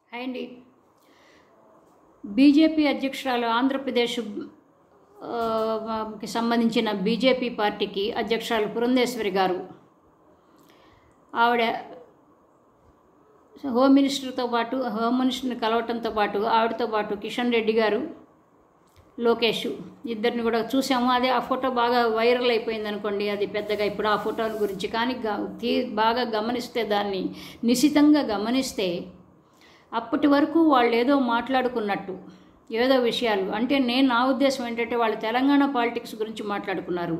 hi అండి BJP అధ్యక్షురాలు ఆంధ్రప్రదేశ్ ఆ, కి సంబంధించిన బీజేపీ పార్టీకి అధ్యక్షురాలు పురంధేశ్వరి గారు ఆవిడ హోమ్ మినిస్టర్తో పాటు హోమ్ మినిస్టర్ని కలవటంతో పాటు ఆవిడతో పాటు కిషన్ రెడ్డి గారు లోకేష్ ఇద్దరిని కూడా చూసాము అదే ఆ ఫోటో బాగా వైరల్ అయిపోయింది అనుకోండి అది పెద్దగా ఇప్పుడు ఆ ఫోటో గురించి కానీ గ- తీ- బాగా గమనిస్తే దాన్ని నిశితంగా గమనిస్తే అప్పటి వరకు వాళ్ళు ఏదో మాట్లాడుకున్నట్టు ఏదో విషయాలు అంటే నేను నా ఉద్దేశం ఏంటంటే వాళ్ళు తెలంగాణ పాలిటిక్స్ గురించి మాట్లాడుకున్నారు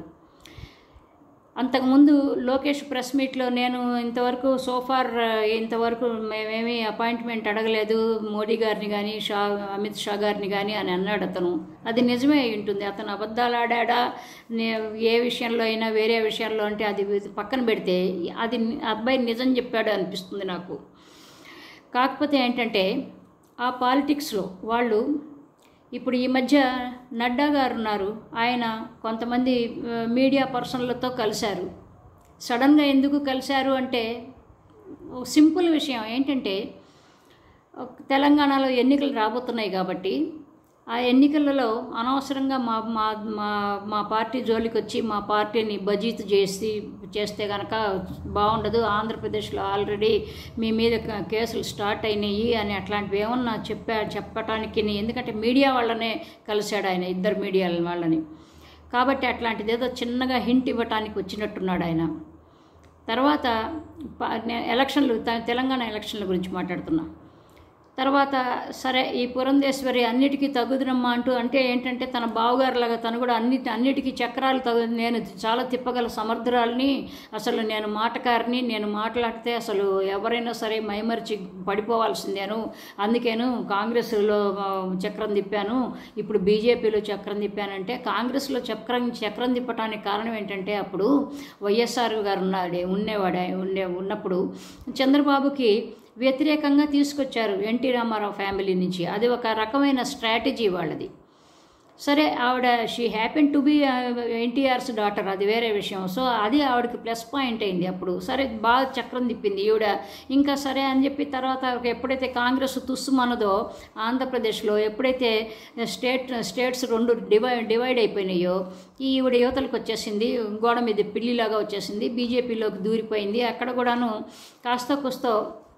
అంతకుముందు లోకేష్ ప్రెస్ మీట్లో నేను ఇంతవరకు సోఫార్ ఇంతవరకు మేమేమీ అపాయింట్మెంట్ అడగలేదు మోడీ గారిని కానీ షా అమిత్ షా గారిని కానీ అని అన్నాడు అతను అది నిజమే అయి ఉంటుంది అతను అబద్ధాలు ఆడాడా నే- ఏ విషయంలో అయినా వేరే విషయాల్లో అంటే అది పక్కన పెడితే అది అబ్బాయి నిజం చెప్పాడు అనిపిస్తుంది నాకు కాకపోతే ఏంటంటే ఆ పాలిటిక్స్లో వాళ్ళు ఇప్పుడు ఈ మధ్య నడ్డా గారు ఉన్నారు ఆయన కొంతమంది ఆ, మీడియా పర్సన్లతో కలిశారు సడన్గా ఎందుకు కలిశారు అంటే ఒక సింపుల్ విషయం ఏంటంటే ఒక తెలంగాణలో ఎన్నికలు రాబోతున్నాయి కాబట్టి ఆ ఎన్నికలలో అనవసరంగా మా మా మా మా పార్టీ జోలికి వచ్చి మా పార్టీని బజీతు చేసి చేస్తే కనుక బాగుండదు ఆంధ్రప్రదేశ్లో ఆల్రెడీ మీ మీద క- కేసులు స్టార్ట్ అయినాయి అని అట్లాంటివి ఏమన్నా చెప్పా చెప్పటానికి ఎందుకంటే మీడియా వాళ్ళనే కలిశాడు ఆయన ఇద్దరు మీడియా వాళ్ళని కాబట్టి అట్లాంటిది ఏదో చిన్నగా హింట్ ఇవ్వటానికి వచ్చినట్టున్నాడు ఆయన తర్వాత ప- నే- ఎలక్షన్లు త- తెలంగాణ ఎలక్షన్ల గురించి మాట్లాడుతున్నా తర్వాత సరే ఈ పురంధేశ్వరి అన్నిటికీ తగుదునమ్మా అంటూ అంటే ఏంటంటే తన బావగారులాగా తను కూడా అన్ని అన్నిటికీ చక్రాలు తగు నేను చాలా తిప్పగల సమర్థురాలని అసలు నేను మాటకారిని నేను మాట్లాడితే అసలు ఎవరైనా సరే మైమరిచి పడిపోవాల్సిందేను అందుకేను కాంగ్రెస్లో ఆ, చక్రం తిప్పాను ఇప్పుడు బీజేపీలో చక్రం తిప్పానంటే కాంగ్రెస్లో చక్రం చక్రం తిప్పడానికి కారణం ఏంటంటే అప్పుడు వైఎస్ఆర్ గారు ఉన్నాడే ఉండేవాడు ఆయన ఉండే ఉన్నప్పుడు చంద్రబాబుకి వ్యతిరేకంగా తీసుకొచ్చారు ఎన్టీ రామారావు ఫ్యామిలీ నుంచి అది ఒక రకమైన స్ట్రాటజీ వాళ్ళది సరే ఆవిడ she happen to be NTR's daughter అది వేరే విషయం సో అది ఆవిడకి ప్లస్ పాయింట్ అయింది అప్పుడు సరే బాగా చక్రం తిప్పింది ఈవిడ ఇంకా సరే అని చెప్పి తర్వాత ఎప్పుడైతే కాంగ్రెస్ తుస్సుమన్నదో ఆంధ్రప్రదేశ్లో ఎప్పుడైతే స్టేట్ స్టేట్స్ రెండు డివై డివైడ్ అయిపోయినాయో ఈ ఈవిడ యువతలకు వచ్చేసింది గోడ మీద పిల్లిలాగా వచ్చేసింది బీజేపీలోకి దూరిపోయింది అక్కడ కూడాను కాస్త కుస్తో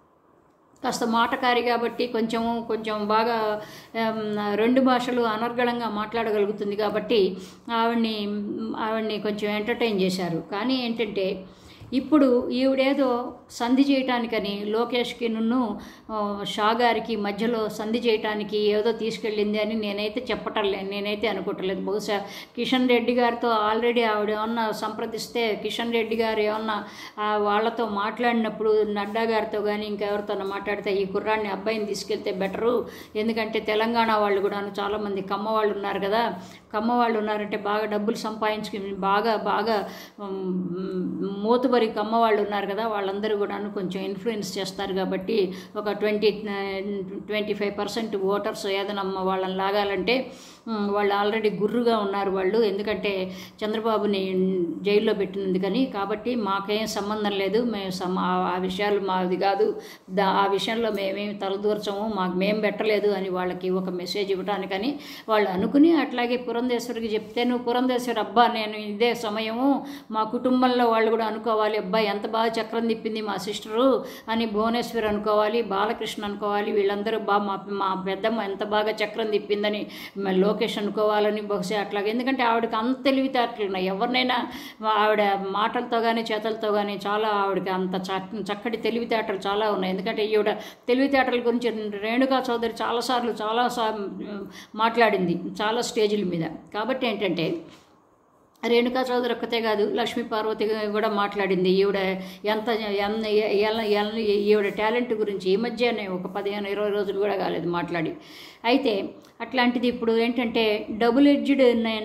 కాస్త మాటకారి కాబట్టి కొంచెము కొంచెం బాగా ఆమ్, రెండు భాషలు అనర్గళంగా మాట్లాడగలుగుతుంది కాబట్టి ఆవిడ్ని ఆవిడ్ని కొంచెం ఎంటర్టైన్ చేశారు కానీ ఏంటంటే ఇప్పుడు ఈవిడేదో సంధి చేయటానికని లోకేష్కి నున్ను ఆ, షా గారికి మధ్యలో సంధి చేయటానికి ఏదో తీసుకెళ్ళింది అని నేనైతే చెప్పటం లేదు నేనైతే అనుకోవట్లేదు బహుశా కిషన్ రెడ్డి గారితో ఆల్రెడీ ఆవిడ ఏమన్నా సంప్రదిస్తే కిషన్ రెడ్డి గారు ఏమన్నా ఆ, వాళ్ళతో మాట్లాడినప్పుడు నడ్డా గారితో కానీ ఇంకెవరితోనో మాట్లాడితే ఈ కుర్రాడిని అబ్బాయిని తీసుకెళ్తే బెటరు ఎందుకంటే తెలంగాణ వాళ్ళు కూడా చాలామంది కమ్మ వాళ్ళు ఉన్నారు కదా కమ్మ వాళ్ళు ఉన్నారంటే బాగా డబ్బులు సంపాదించుకుని బాగా బాగా ఉమ్, మూతుబరి కమ్మ వాళ్ళు ఉన్నారు కదా వాళ్ళందరూ కూడాను కొంచెం ఇన్ఫ్లుయెన్స్ చేస్తారు కాబట్టి ఒక twenty twenty five percent voters ఏదైనా వాళ్ళని లాగాలంటే ఉమ్, వాళ్ళు ఆల్రెడీ గుర్రుగా ఉన్నారు వాళ్ళు ఎందుకంటే చంద్రబాబుని జైల్లో పెట్టినందుకని కాబట్టి మాకేం సంబంధం లేదు మేము సమ ఆ- ఆ విషయాలు మాది కాదు దా ఆ విషయంలో మేమేమి తలదూర్చము మాకు మేము పెట్టలేదు అని వాళ్ళకి ఒక మెసేజ్ ఇవ్వడానికని వాళ్ళు అనుకుని అట్లాగే పురంధేశ్వరికి చెప్తే నువ్వు పురంధేశ్వరి అబ్బా నేను ఇదే సమయము మా కుటుంబంలో వాళ్ళు కూడా అనుకోవాలి అబ్బాయి ఎంత బాగా చక్రం తిప్పింది మా సిస్టరు అని భువనేశ్వరి అనుకోవాలి బాలకృష్ణ అనుకోవాలి వీళ్ళందరూ బా మా మా పెద్దమ్మ ఎంత బాగా చక్రం తిప్పిందని మ- లోకేష్ అనుకోవాలని బహుశా అట్లాగే ఎందుకంటే ఆవిడకి అంత తెలివితేటలు ఉన్నాయి ఎవరినైనా ఆవిడ మాటలతో కానీ చేతలతో కానీ చాలా ఆవిడకి అంత చక్ చక్కటి తెలివితేటలు చాలా ఉన్నాయి ఎందుకంటే ఈవిడ తెలివితేటల గురించి రేణుకా చౌదరి చాలాసార్లు చాలా సా మాట్లాడింది చాలా స్టేజీల మీద కాబట్టి ఏంటంటే రేణుకా చౌదరి ఒక్కతే కాదు లక్ష్మీ పార్వతి కూడా మాట్లాడింది ఈవిడ ఎంత ఎన్- ఎల- ఎల- ఈవిడ టాలెంట్ గురించి ఈ మధ్యనే ఒక పదిహేను ఇరవై రోజులు కూడా కాలేదు మాట్లాడి అయితే అట్లాంటిది ఇప్పుడు ఏంటంటే డబుల్ ఎడ్జ్డ్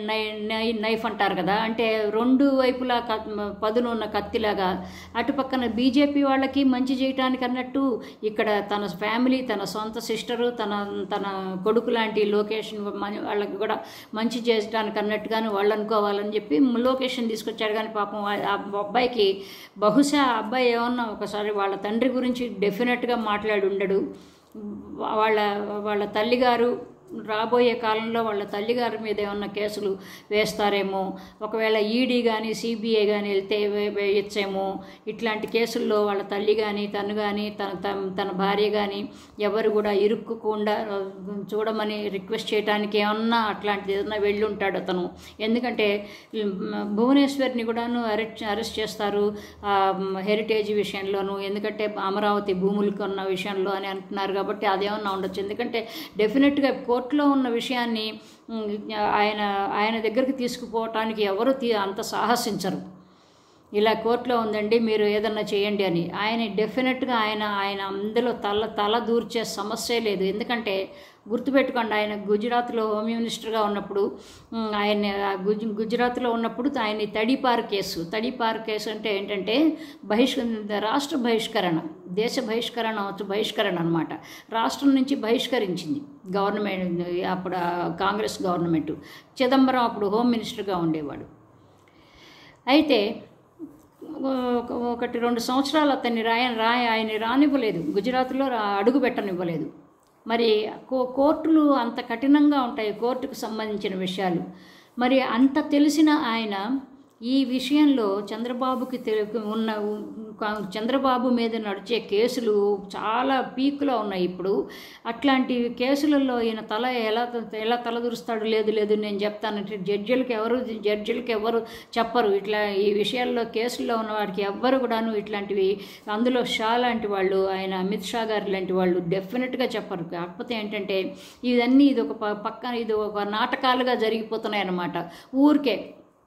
నైఫ్ అంటారు కదా అంటే రెండు వైపులా క- పదును ఉన్న కత్తిలాగా అటు పక్కన బీజేపీ వాళ్ళకి మంచి చేయటానికి అన్నట్టు ఇక్కడ తన ఫ్యామిలీ తన సొంత సిస్టరు తన తన కొడుకు లాంటి లొకేషన్ వాళ్ళకి కూడా మంచి చేయడానికి అన్నట్టుగానే వాళ్ళు అనుకోవాలని చెప్పి లొకేషన్ తీసుకొచ్చాడు కానీ పాపం ఆ ఆ అబ్బాయికి బహుశా ఆ అబ్బాయి ఏమన్నా ఒకసారి వాళ్ళ తండ్రి గురించి డెఫినెట్గా మాట్లాడి ఉండడు వాళ్ళ వాళ్ళ తల్లిగారు రాబోయే కాలంలో వాళ్ళ తల్లిగారి మీద ఏమన్నా కేసులు వేస్తారేమో ఒకవేళ ఈడీ కానీ సిబిఐ కానీ వెళ్తే వే- వేయచ్చేమో ఇట్లాంటి కేసుల్లో వాళ్ళ తల్లి కానీ తను కానీ తన తన- తన భార్య కానీ ఎవరు కూడా ఇరుక్కుకుండా ఆ, చూడమని రిక్వెస్ట్ చేయడానికి ఏమన్నా అట్లాంటిది ఏదన్నా వెళ్ళి ఉంటాడు అతను ఎందుకంటే ఉమ్, భువనేశ్వర్ని కూడాను అరెస్ట్ అరెస్ట్ చేస్తారు ఆ, మ్, హెరిటేజ్ విషయంలోనూ ఎందుకంటే అమరావతి భూములు కొన్న విషయంలో అని అంటున్నారు కాబట్టి అదేమన్నా ఉండొచ్చు ఎందుకంటే డెఫినెట్గా కోర్టులో ఉన్న విషయాన్ని ఉమ్, ఆయన ఆయన దగ్గరికి తీసుకుపోవటానికి ఎవరు తీ అంత సాహసించరు ఇలా కోర్టులో ఉందండి మీరు ఏదన్నా చేయండి అని ఆయన డెఫినెట్గా ఆయన ఆయన అందులో తల తల దూర్చే సమస్యే లేదు ఎందుకంటే గుర్తుపెట్టుకోండి ఆయన గుజరాత్లో హోమ్ మినిస్టర్గా ఉన్నప్పుడు ఉమ్, ఆయన ఆ గుజ్ గుజరాత్లో ఉన్నప్పుడు ఆయన తడిపార్ కేసు తడిపార్ కేసు అంటే ఏంటంటే బహిష్క రాష్ట్ర బహిష్కరణ దేశ బహిష్కరణ అవచ్చు బహిష్కరణ అనమాట రాష్ట్రం నుంచి బహిష్కరించింది గవర్నమెంట్ అప్పుడు ఆ కాంగ్రెస్ గవర్నమెంట్ చిదంబరం అప్పుడు హోమ్ మినిస్టర్గా ఉండేవాడు అయితే ఒక- ఒకటి రెండు సంవత్సరాలు అతన్ని రాయ రాయ ఆయన రానివ్వలేదు గుజరాత్లో రా అడుగు పెట్టనివ్వలేదు మరి కో కోర్టులు అంత కఠినంగా ఉంటాయి కోర్టుకు సంబంధించిన విషయాలు మరి అంత తెలిసిన ఆయన ఈ విషయంలో చంద్రబాబుకి తెలు ఉన్న కా- చంద్రబాబు మీద నడిచే కేసులు చాలా పీక్లో ఉన్నాయి ఇప్పుడు అట్లాంటి కేసులలో ఈయన తల ఎలా ఎలా తలదూరుస్తాడు లేదు లేదు నేను చెప్తానంటే జడ్జిలకు ఎవరు జడ్జిలకు ఎవరు చెప్పరు ఇట్లా ఈ విషయాల్లో కేసుల్లో ఉన్న వాడికి ఎవ్వరు కూడాను ఇట్లాంటివి అందులో షా లాంటి వాళ్ళు ఆయన అమిత్ షా గారు లాంటి వాళ్ళు డెఫినెట్గా చెప్పరు కాకపోతే ఏంటంటే ఇవన్నీ ఇది ఒక ప- పక్కన ఇది ఒక నాటకాలుగా జరిగిపోతున్నాయి అన్నమాట ఊరికే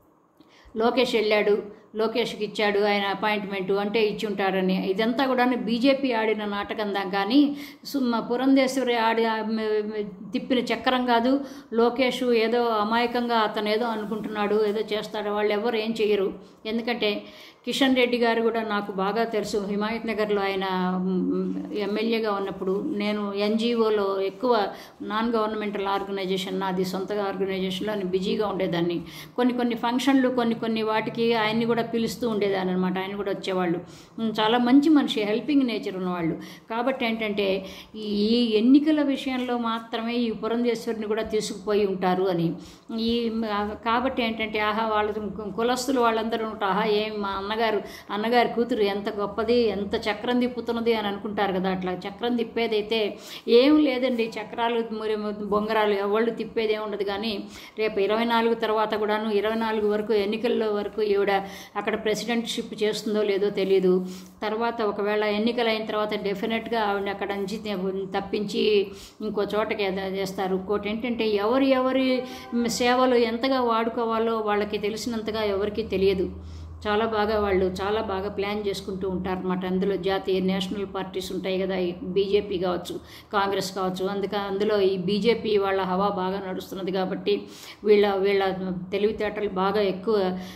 లోకేష్ వెళ్ళాడు లోకేష్కి ఇచ్చాడు ఆయన అపాయింట్మెంట్ అంటే ఇచ్చి ఉంటారని ఇదంతా కూడా బీజేపీ ఆడిన నాటకం దా కానీ సుమ్మ పురంధేశ్వరి ఆడి ఆ మ- మ- తిప్పిన చక్రం కాదు లోకేష్ ఏదో అమాయకంగా అతను ఏదో అనుకుంటున్నాడు ఏదో చేస్తాడు వాళ్ళు ఎవరు ఏం చేయరు ఎందుకంటే కిషన్ రెడ్డి గారు కూడా నాకు బాగా తెలుసు హిమాయత్ నగర్లో ఆయన మ్, ఎమ్మెల్యేగా ఉన్నప్పుడు నేను ఎన్జిఓలో ఎక్కువ నాన్ గవర్నమెంటల్ ఆర్గనైజేషన్ నాది సొంతగా ఆర్గనైజేషన్లో నేను బిజీగా ఉండేదాన్ని కొన్ని కొన్ని ఫంక్షన్లు కొన్ని కొన్ని వాటికి ఆయన్ని కూడా పిలుస్తూ ఉండేదాన్ని అనమాట ఆయన కూడా వచ్చేవాళ్ళు మ్, చాలా మంచి మనిషి హెల్పింగ్ నేచర్ ఉన్నవాళ్ళు కాబట్టి ఏంటంటే ఈ ఎన్నికల విషయంలో మాత్రమే ఈ పురంధేశ్వరిని కూడా తీసుకుపోయి ఉంటారు అని ఈ కాబట్టి ఏంటంటే ఆహా వాళ్ళ కులస్తులు వాళ్ళందరూ ఉంటారు ఆహా ఏం మా అన్నగారు అన్నగారి కూతురు ఎంత గొప్పది ఎంత చక్రం తిప్పుతున్నది అని అనుకుంటారు కదా అట్లా చక్రం తిప్పేదైతే ఏం లేదండి చక్రాలు మరి బొంగరాలు ఎవళ్ళు తిప్పేది ఏమి ఉండదు కానీ రేపు ఇరవై నాలుగు తర్వాత కూడాను ఇరవై నాలుగు వరకు ఎన్నికల్లో వరకు ఈవిడ అక్కడ ప్రెసిడెంట్షిప్ చేస్తుందో లేదో తెలియదు తర్వాత ఒకవేళ ఎన్నికలు అయిన తర్వాత డెఫినెట్గా ఆవిడ అక్కడ నుంచి తప్పించి ఇంకో చోటకి ఏదో చేస్తారు ఇంకోటి ఏంటంటే ఎవరు ఎవరి సేవలు ఎంతగా వాడుకోవాలో వాళ్ళకి తెలిసినంతగా ఎవరికీ తెలియదు చాలా బాగా వాళ్ళు చాలా బాగా ప్లాన్ చేసుకుంటూ ఉంటారు అన్నమాట అందులో జాతీయ నేషనల్ పార్టీస్ ఉంటాయి కదా ఈ బీజేపీ కావచ్చు కాంగ్రెస్ కావచ్చు అందుక అందులో ఈ బీజేపీ వాళ్ళ హవా బాగా నడుస్తున్నది కాబట్టి వీళ్ళ వీళ్ళ తెలివితేటలు బాగా ఎక్కువ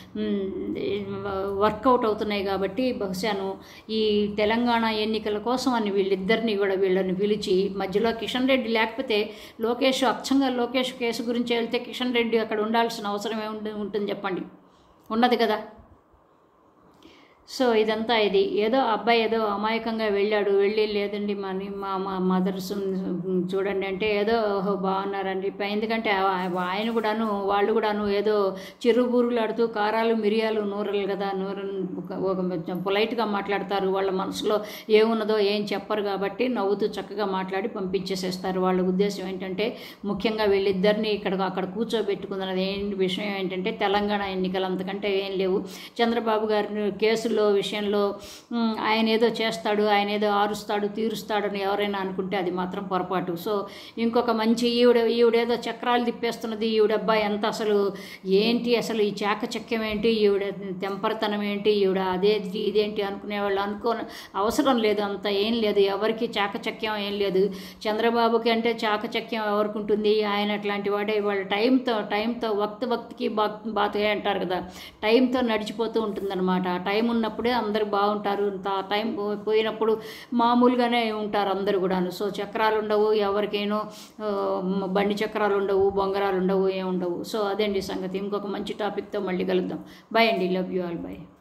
వర్కౌట్ అవుతున్నాయి కాబట్టి బహుశాను ఈ తెలంగాణ ఎన్నికల కోసం అని వీళ్ళిద్దరిని కూడా వీళ్ళని పిలిచి మధ్యలో కిషన్ రెడ్డి లేకపోతే లోకేష్ అచ్చంగా లోకేష్ కేసు గురించి వెళ్తే కిషన్ రెడ్డి అక్కడ ఉండాల్సిన అవసరం ఏముంటుంది ఉంటుంది చెప్పండి ఉన్నది కదా సో ఇదంతా ఇది ఏదో అబ్బాయి ఏదో అమాయకంగా వెళ్ళాడు వెళ్ళి లేదండి మని మా మా మదర్స్ చూడండి అంటే ఏదో ఓహో బాగున్నారని చెప్పి ఎందుకంటే ఆ- ఆయన కూడాను వాళ్ళు కూడాను ఏదో చిరుబూరులాడుతూ కారాలు మిరియాలు నూరలు కదా నూరు ఒక పొలైట్గా మాట్లాడతారు వాళ్ళ మనసులో ఏమున్నదో ఏం చెప్పరు కాబట్టి నవ్వుతూ చక్కగా మాట్లాడి పంపించేసేస్తారు వాళ్ళ ఉద్దేశం ఏంటంటే ముఖ్యంగా వీళ్ళిద్దరిని ఇక్కడ అక్కడ కూర్చోబెట్టుకున్నది ఏంటి విషయం ఏంటంటే తెలంగాణ ఎన్నికలు అంతకంటే ఏం లేవు చంద్రబాబు గారి కేసుల్లో విషయంలో ఉమ్, ఆయన ఏదో చేస్తాడు ఆయన ఏదో ఆరుస్తాడు తీరుస్తాడని ఎవరైనా అనుకుంటే అది మాత్రం పొరపాటు సో ఇంకొక మంచి ఈవిడ ఈవిడేదో చక్రాలు తిప్పేస్తున్నది ఈవిడ అబ్బాయి ఎంత అసలు ఏంటి అసలు ఈ చాకచక్యం ఏంటి ఈవిడ తెంపరతనం ఏంటి ఈవిడ అదే ఇదేంటి అనుకునేవాళ్ళు అనుకో అవసరం లేదు అంత ఏం లేదు ఎవరికి చాకచక్యం ఏం లేదు చంద్రబాబుకి అంటే చాకచక్యం ఎవరికి ఉంటుంది ఆయన అట్లాంటి వాడే వాళ్ళ టైంతో టైంతో వక్త వక్తికి బాత్ బాతే అంటారు కదా టైంతో నడిచిపోతూ ఉంటుందన్నమాట ఆ టైం ఉన్నప్పుడే అందరూ బాగుంటారు ఆ టైం పో- పోయినప్పుడు మామూలుగానే ఉంటారు అందరూ కూడాను సో చక్రాలు ఉండవు ఎవరికైనా ఆ, బండి చక్రాలు ఉండవు బొంగరాలు ఉండవు ఏం ఉండవు సో అదేండి సంగతి ఇంకొక మంచి టాపిక్తో మళ్ళీ కలుద్దాం బాయ్ అండి లవ్ యూ ఆల్ బాయ్